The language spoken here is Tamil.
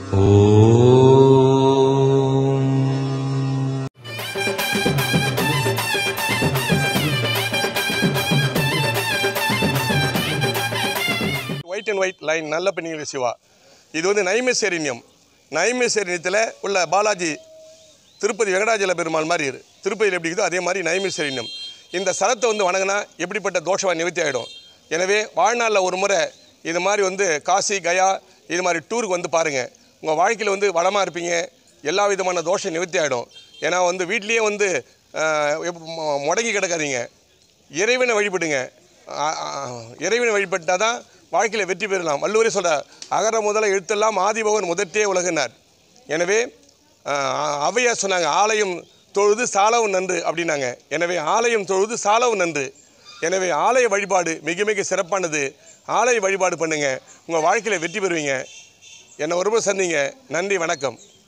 ஒயிட் அண்ட் ஒயிட் லைன் நல்ல பெண்ணிகள் சிவா இது வந்து நைமேசேரியம் நைமேசேரியத்தில் உள்ள பாலாஜி திருப்பதி வெங்கடாஜல பெருமாள் மாதிரி இரு திருப்பதியில் எப்படி இருக்குதோ அதே மாதிரி நைமேசேரியம் இந்த சரத்தை வந்து வணங்கினா எப்படிப்பட்ட தோஷமாக நிவர்த்தி ஆகிடும் எனவே வாழ்நாளில் ஒரு முறை இது மாதிரி வந்து காசி கயா இது மாதிரி டூருக்கு வந்து பாருங்கள் உங்கள் வாழ்க்கையில் வந்து வளமாக இருப்பீங்க எல்லா விதமான தோஷம் நிவர்த்தி ஆகிடும் ஏன்னா வந்து வீட்லேயே வந்து ஆஹ், எப்ப- மு- முடங்கி கிடக்காதீங்க இறைவனை வழிபடுங்க ஆ- ஆ- இறைவனை வழிபட்டால் தான் வாழ்க்கையில் வெற்றி பெறலாம் வள்ளுவரே சொல்ற அகர முதல எழுத்தெல்லாம் ஆதிபவன் முதற்றே உலகினார் எனவே ஆ, ஔவையார் சொன்னாங்க ஆலயம் தொழுது சாலவும் நன்று அப்படின்னாங்க எனவே ஆலயம் தொழுது சாலவும் நன்று எனவே ஆலய வழிபாடு மிக மிக சிறப்பானது ஆலய வழிபாடு பண்ணுங்க உங்கள் வாழ்க்கையில் வெற்றி பெறுவீங்க என்னை ஒருமுறை சந்திங்க நன்றி வணக்கம்